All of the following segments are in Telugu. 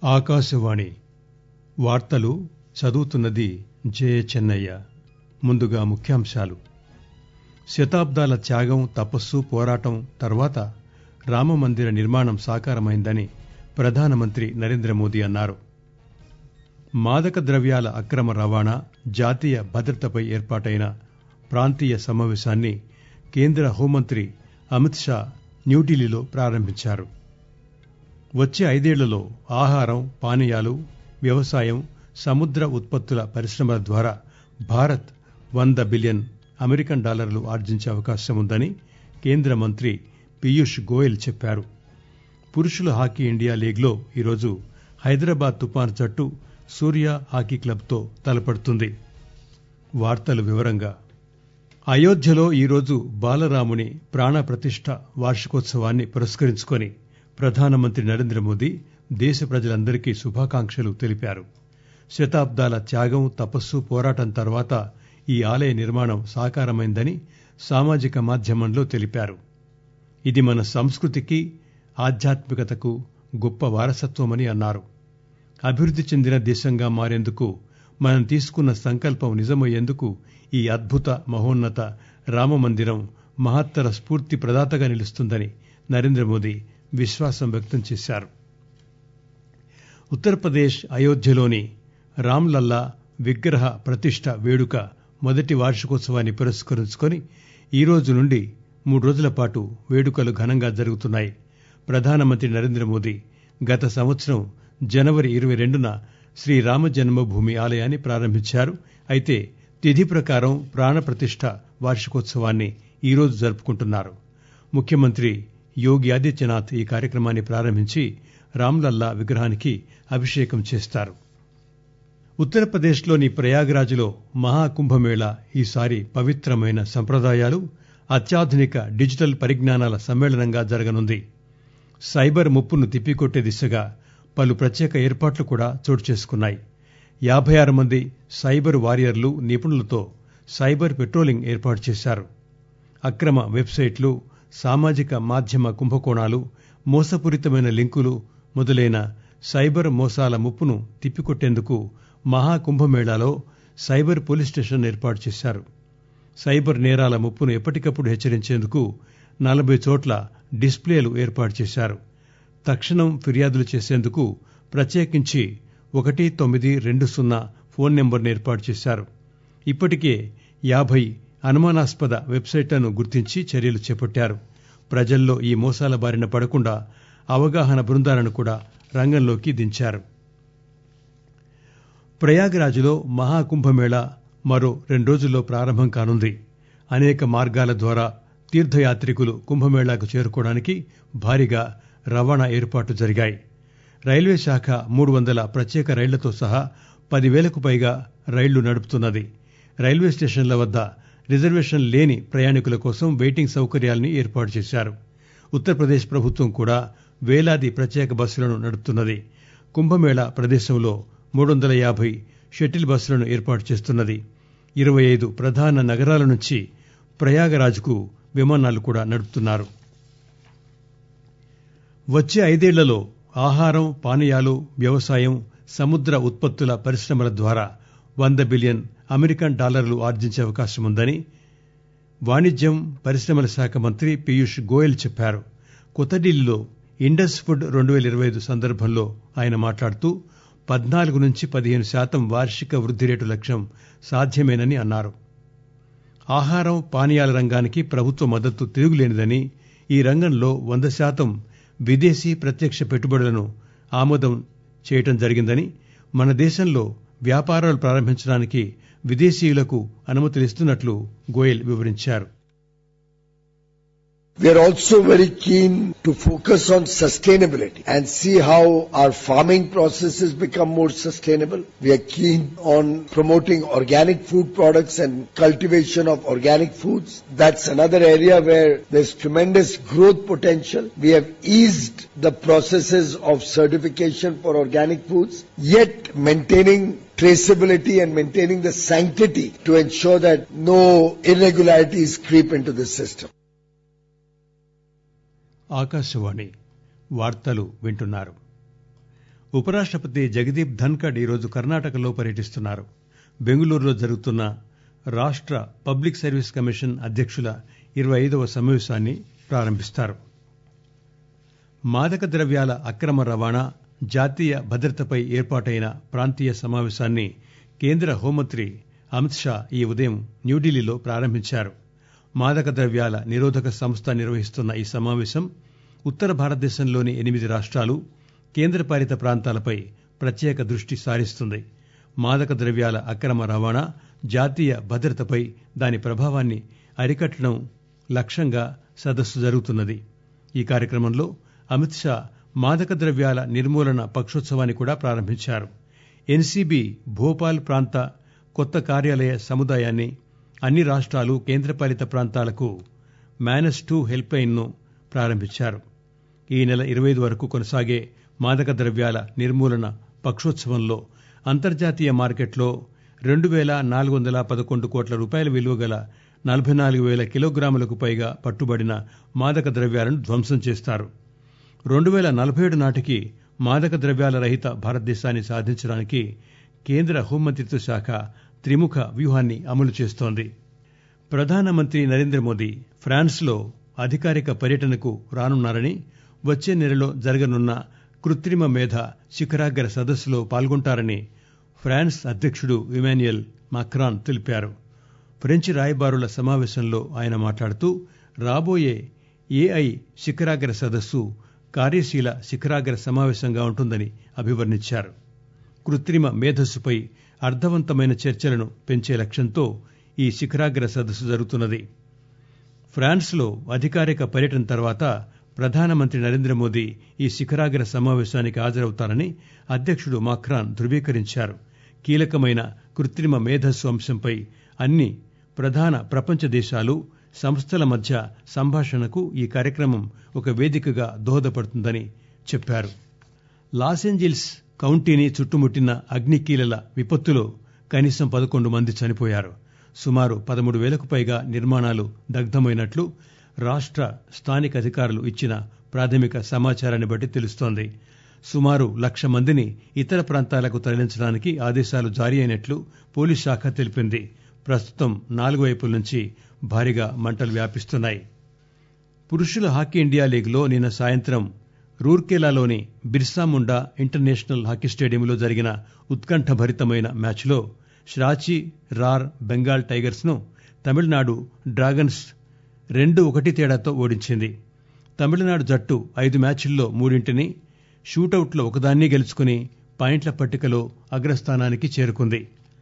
ఆకాశవాణి వార్తలు చదువుతున్నది జే చెన్నయ్య ముందుగా ముఖ్యాంశాలు శతాబ్దాల త్యాగం తపస్సు పోరాటం తర్వాత రామమందిర నిర్మాణం సాకారమైందని ప్రధానమంత్రి నరేంద్రమోదీ అన్నారు మాదక ద్రవ్యాల అక్రమ రవాణా జాతీయ భద్రతపై ఏర్పాటైన ప్రాంతీయ సమావేశాన్ని కేంద్ర హోంమంత్రి అమిత్ షా న్యూఢిల్లీలో ప్రారంభించారు వచ్చే ఐదేళ్లలో ఆహారం పానీయాలు వ్యవసాయం సముద్ర ఉత్పత్తుల పరిశ్రమల ద్వారా భారత్ వంద బిలియన్ అమెరికన్ డాలర్లు ఆర్జించే అవకాశం ఉందని కేంద్ర మంత్రి పీయూష్ గోయల్ చెప్పారు పురుషుల హాకీ ఇండియా లీగ్లో ఈరోజు హైదరాబాద్ తుపాను జట్టు సూర్య హాకీ క్లబ్తో తలపడుతుంది వార్తలు వివరంగా అయోధ్యలో ఈరోజు బాలరాముని ప్రాణ ప్రతిష్ఠ వార్షికోత్సవాన్ని పురస్కరించుకొని ప్రధానమంత్రి నరేంద్ర మోదీ దేశ ప్రజలందరికీ శుభాకాంక్షలు తెలిపారు శతాబ్దాల త్యాగం తపస్సు పోరాటం తర్వాత ఈ ఆలయ నిర్మాణం సాకారమైందని సామాజిక మాధ్యమంలో తెలిపారు ఇది మన సంస్కృతికి ఆధ్యాత్మికతకు గొప్ప వారసత్వమని అన్నారు అభివృద్ది చెందిన దేశంగా మారేందుకు మనం తీసుకున్న సంకల్పం నిజమయ్యేందుకు ఈ అద్భుత మహోన్నత రామమందిరం మహత్తర స్ఫూర్తి ప్రదాతగా నిలుస్తుందని నరేంద్ర మోదీ విశ్వాసం వ్యక్తం చేశారు ఉత్తరప్రదేశ్ అయోధ్యలోని రామ్లల్లా విగ్రహ ప్రతిష్ట వేడుక మొదటి వార్షికోత్సవాన్ని పురస్కరించుకొని ఈ రోజు నుండి మూడు రోజుల పాటు వేడుకలు ఘనంగా జరుగుతున్నాయి ప్రధానమంత్రి నరేంద్ర మోదీ గత సంవత్సరం జనవరి ఇరవై రెండున శ్రీ రామ జన్మభూమి ఆలయాన్ని ప్రారంభించారు అయితే తిథి ప్రకారం ప్రాణ ప్రతిష్ఠ వార్షికోత్సవాన్ని ఈరోజు జరుపుకుంటున్నారు ముఖ్యమంత్రి యోగి ఆదిత్యనాథ్ ఈ కార్యక్రమాన్ని ప్రారంభించి రామ్లల్లా విగ్రహానికి అభిషేకం చేస్తారు ఉత్తరప్రదేశ్లోని ప్రయాగ్రాజ్లో మహాకుంభమేళా ఈసారి పవిత్రమైన సంప్రదాయాలు అత్యాధునిక డిజిటల్ పరిజ్ఞానాల సమ్మేళనంగా జరగనుంది సైబర్ ముప్పును తిప్పికొట్టే దిశగా పలు ప్రత్యేక ఏర్పాట్లు కూడా చోటు చేసుకున్నాయి యాభై ఆరు మంది సైబర్ వారియర్లు నిపుణులతో సైబర్ పెట్రోలింగ్ ఏర్పాటు చేశారు అక్రమ వెబ్సైట్లు సామాజిక మాధ్యమ కుంభకోణాలు మోసపూరితమైన లింకులు మొదలైన సైబర్ మోసాల ముప్పును తిప్పికొట్టేందుకు మహాకుంభమేళాలో సైబర్ పోలీస్ స్టేషన్ ఏర్పాటు చేశారు సైబర్ నేరాల ముప్పును ఎప్పటికప్పుడు హెచ్చరించేందుకు నలభై చోట్ల డిస్ప్లేలు ఏర్పాటు చేశారు తక్షణం ఫిర్యాదులు చేసేందుకు ప్రత్యేకించి ఒకటి తొమ్మిది రెండు సున్నా ఫోన్ నెంబర్ను ఏర్పాటు చేశారు ఇప్పటికే యాభై అనుమానాస్పద వెబ్సైట్లను గుర్తించి చర్యలు చేపట్టారు ప్రజల్లో ఈ మోసాల బారిన పడకుండా అవగాహన బృందాలను కూడా రంగంలోకి దించారు ప్రయాగ్రాజ్లో మహాకుంభమేళా మరో రెండు రోజుల్లో ప్రారంభం కానుంది అనేక మార్గాల ద్వారా తీర్థయాత్రికులు కుంభమేళాకు చేరుకోవడానికి భారీగా రవాణా ఏర్పాట్లు జరిగాయి రైల్వే శాఖ మూడు వందల ప్రత్యేక రైళ్లతో సహా పదివేలకు పైగా రైళ్లు నడుపుతున్నది రైల్వే స్టేషన్ల వద్ద రిజర్వేషన్ లేని ప్రయాణికుల కోసం వెయిటింగ్ సౌకర్యాల్ని ఏర్పాటు చేశారు ఉత్తరప్రదేశ్ ప్రభుత్వం కూడా వేలాది ప్రత్యేక బస్సులను నడుపుతున్నది కుంభమేళా ప్రదేశంలో మూడు వందల యాభై షటిల్ బస్సులను ఏర్పాటు చేస్తున్నది ఇరవై ఐదు ప్రధాన నగరాల నుంచి ప్రయాగరాజ్కు విమానాలు కూడా నడుపుతున్నారు వచ్చే ఐదేళ్లలో ఆహారం పానీయాలు వ్యవసాయం సముద్ర ఉత్పత్తుల పరిశ్రమల ద్వారా వంద బిలియన్ అమెరికన్ డాలర్లు ఆర్జించే అవకాశం ఉందని వాణిజ్యం పరిశ్రమల శాఖ మంత్రి పీయూష్ గోయల్ చెప్పారు కొత్త ఢిల్లీలో ఇండస్ ఫుడ్ రెండు వేల ఇరవై ఐదు సందర్భంలో ఆయన మాట్లాడుతూ పద్నాలుగు నుంచి పదిహేను శాతం వార్షిక వృద్ది రేటు లక్ష్యం సాధ్యమేనని అన్నారు ఆహారం పానీయాల రంగానికి ప్రభుత్వ మద్దతు తిరుగులేనిదని ఈ రంగంలో వంద శాతం విదేశీ ప్రత్యక్ష పెట్టుబడులను ఆమోదం చేయటం జరిగిందని మన దేశంలో వ్యాపారాలు ప్రారంభించడానికి విదేశీయులకు అనుమతులిస్తున్నట్లు గోయల్ వివరించారు We are also very keen to focus on sustainability and see how our farming processes become more sustainable. We are keen on promoting organic food products and cultivation of organic foods. That's another area where there's tremendous growth potential. We have eased the processes of certification for organic foods, yet maintaining traceability and maintaining the sanctity to ensure that no irregularities creep into the system. Akashvani వార్తలు వింటున్నారు ఉపరాష్టపతి జగదీప్ ధన్కడ్ ఈరోజు కర్ణాటకలో పర్యటిస్తున్నారు బెంగళూరులో జరుగుతున్న రాష్ట పబ్లిక్ సర్వీస్ కమిషన్ అధ్యక్షుల ఇరవై ఐదవ సమావేశాన్ని ప్రారంభిస్తారు మాదక ద్రవ్యాల అక్రమ రవాణా జాతీయ భద్రతపై ఏర్పాటైన ప్రాంతీయ సమావేశాన్ని కేంద్ర హోంమంత్రి అమిత్ షా ఈ ఉదయం న్యూఢిల్లీలో ప్రారంభించారు మాదక ద్రవ్యాల నిరోధక సంస్థ నిర్వహిస్తున్న ఈ సమావేశం ఉత్తర భారతదేశంలోని ఎనిమిది రాష్ట్రాలు కేంద్రపాలిత ప్రాంతాలపై ప్రత్యేక దృష్టి సారిస్తుంది మాదక ద్రవ్యాల అక్రమ రవాణా జాతీయ భద్రతపై దాని ప్రభావాన్ని అరికట్టడం లక్ష్యంగా సదస్సు జరుగుతున్నది ఈ కార్యక్రమంలో అమిత్ షా మాదక ద్రవ్యాల నిర్మూలన పక్షోత్సవాన్ని కూడా ప్రారంభించారు ఎన్సీబీ భోపాల్ ప్రాంత కొత్త కార్యాలయ సముదాయాన్ని అన్ని రాష్ట్రాలు కేంద్రపాలిత ప్రాంతాలకు మేనస్ టూ హెల్ప్ లైన్ ను ప్రారంభించారు ఈ నెల ఇరవై వరకు కొనసాగే మాదక ద్రవ్యాల నిర్మూలన పక్షోత్సవంలో అంతర్జాతీయ మార్కెట్లో రెండు వేల నాలుగు వందల పదకొండు కోట్ల రూపాయల విలువ గల నలభై నాలుగు వేల కిలోగ్రాములకు పైగా పట్టుబడిన మాదక ద్రవ్యాలను ధ్వంసం చేస్తారు రెండు వేల నలభై ఏడు నాటికి మాదక ద్రవ్యాల రహిత భారతదేశాన్ని సాధించడానికి కేంద్ర హోంమంత్రిత్వ శాఖ త్రిముఖ వ్యూహాన్ని అమలు చేస్తోంది ప్రధానమంత్రి నరేంద్ర మోదీ ఫ్రాన్స్ లో అధికారిక పర్యటనకు రానున్నారని వచ్చే నెలలో జరగనున్న కృత్రిమ మేధ శిఖరాగ్ర సదస్సులో పాల్గొంటారని ఫ్రాన్స్ అధ్యక్షుడు ఇమాన్యుయల్ మాక్రాన్ తెలిపారు ఫ్రెంచ్ రాయబారుల సమావేశంలో ఆయన మాట్లాడుతూ రాబోయే ఏఐ శిఖరాగ్ర సదస్సు కార్యశీల శిఖరాగ్ర సమావేశంగా ఉంటుందని అభివర్ణించారు కృత్రిమ మేధస్సుపై అర్థవంతమైన చర్చలను పెంచే లక్ష్యంతో ఈ శిఖరాగ్ర సదస్సు జరుగుతున్నది ఫ్రాన్స్ లో అధికారిక పర్యటన తర్వాత ప్రధానమంత్రి నరేంద్ర మోదీ ఈ శిఖరాగ్ర సమావేశానికి హాజరవుతారని అధ్యక్షుడు మాక్రాన్ ధృవీకరించారు కీలకమైన కృత్రిమ మేధస్సు అంశంపై అన్ని ప్రధాన ప్రపంచ దేశాలు సంస్థల మధ్య సంభాషణకు ఈ కార్యక్రమం ఒక వేదికగా దోహదపడుతుందని చెప్పారు లాసెంజిల్స్ కౌంటీని చుట్టుముట్టిన అగ్నికీలల విపత్తులో కనీసం పదకొండు మంది చనిపోయారు సుమారు పదమూడు వేలకు పైగా నిర్మాణాలు దగ్ధమైనట్లు రాష్ట స్థానిక అధికారులు ఇచ్చిన ప్రాథమిక సమాచారాన్ని బట్టి తెలుస్తోంది సుమారు లక్ష మందిని ఇతర ప్రాంతాలకు తరలించడానికి ఆదేశాలు జారీ అయినట్లు పోలీస్ శాఖ తెలిపింది ప్రస్తుతం నాలుగు వైపుల నుంచి భారీగా మంటలు వ్యాపిస్తున్నాయి పురుషుల హాకీ ఇండియా లీగ్లో నిన్న సాయంత్రం రూర్కెలాలోని బిర్సా ముండా ఇంటర్నేషనల్ హాకీ స్టేడియంలో జరిగిన ఉత్కంఠభరితమైన మ్యాచ్లో శ్రాచి రార్ బెంగాల్ టైగర్స్ ను తమిళనాడు డ్రాగన్స్ రెండు ఒకటి తేడాతో ఓడించింది తమిళనాడు జట్టు ఐదు మ్యాచ్ల్లో మూడింటిని షూటౌట్లో ఒకదాన్ని గెలుచుకుని పాయింట్ల పట్టికలో అగ్రస్థానానికి చేరుకుంది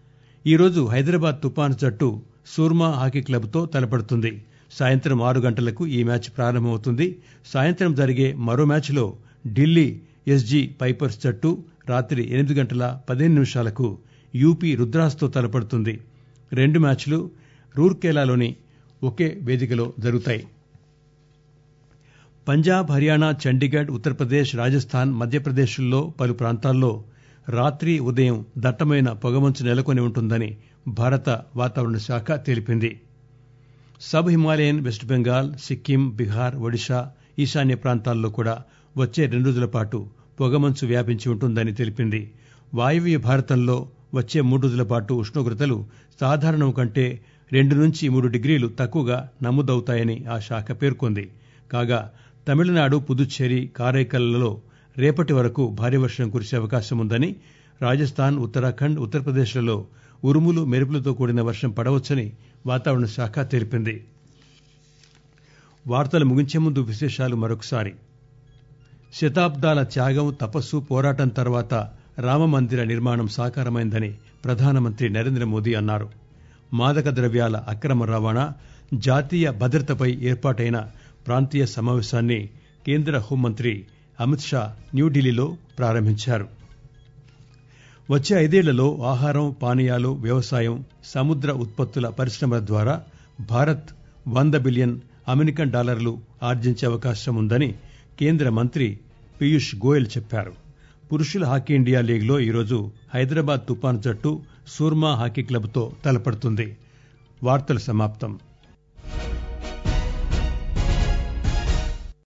ఈరోజు హైదరాబాద్ తుపాన్ జట్టు సూర్మా హాకీ క్లబ్తో తలపడుతుంది సాయంత్రం ఆరు గంటలకు ఈ మ్యాచ్ ప్రారంభమవుతుంది సాయంత్రం జరిగే మరో మ్యాచ్లో ఢిల్లీ ఎస్జీ పైపర్స్ జట్టు రాత్రి ఎనిమిది గంటల పదిహేను నిమిషాలకు యూపీ రుద్రాస్తో తలపడుతుంది రెండు మ్యాచ్లు రూర్కేలాలోని ఒకే వేదికలో జరుగుతాయి పంజాబ్ హర్యానా చండీగఢ్ ఉత్తరప్రదేశ్ రాజస్థాన్ మధ్యప్రదేశ్ల్లో పలు ప్రాంతాల్లో రాత్రి ఉదయం దట్టమైన పొగమంచు నెలకొని ఉంటుందని భారత వాతావరణ శాఖ తెలిపింది sub Himalayan West Bengal Sikkim Bihar Odisha ఈశాన్య ప్రాంతాల్లో కూడా వచ్చే రెండు రోజుల పాటు పొగమంచు వ్యాపించి ఉంటుందని తెలిపింది వాయువ్య భారతంలో వచ్చే మూడు రోజుల పాటు ఉష్ణోగ్రతలు సాధారణం కంటే రెండు నుంచి మూడు డిగ్రీలు తక్కువగా నమోదవుతాయని ఆ శాఖ పేర్కొంది కాగా తమిళనాడు పుదుచ్చేరి కారైకల్లో రేపటి వరకు భారీ వర్షం కురిసే అవకాశం ఉందని రాజస్థాన్ ఉత్తరాఖండ్ ఉత్తరప్రదేశ్లలో ఉరుములు మెరుపులతో కూడిన వర్షం పడవచ్చని వాతావరణ శాఖ తెలిపింది వార్తలు ముగించే ముందు విశేషాలు మరొకసారి శతాబ్దాల త్యాగం తపస్సు పోరాటం తర్వాత రామమందిర నిర్మాణం సాకారమైందని ప్రధానమంత్రి నరేంద్ర మోదీ అన్నారు మాదక ద్రవ్యాల అక్రమ రవాణా జాతీయ భద్రతపై ఏర్పాటైన ప్రాంతీయ సమావేశాన్ని కేంద్ర హోంమంత్రి అమిత్ షా న్యూఢిల్లీలో ప్రారంభించారు వచ్చే ఐదేళ్లలో ఆహారం పానీయాలు వ్యవసాయం సముద్ర ఉత్పత్తుల పరిశ్రమల ద్వారా భారత్ వంద బిలియన్ అమెరికన్ డాలర్లు ఆర్జించే అవకాశం ఉందని కేంద్ర మంత్రి పీయూష్ గోయల్ చెప్పారు పురుషుల హాకీ ఇండియా లీగ్లో ఈరోజు హైదరాబాద్ తుపాన్ జట్టు సూర్మా హాకీ క్లబ్తో తలపడుతుంది వార్తలు సమాప్తం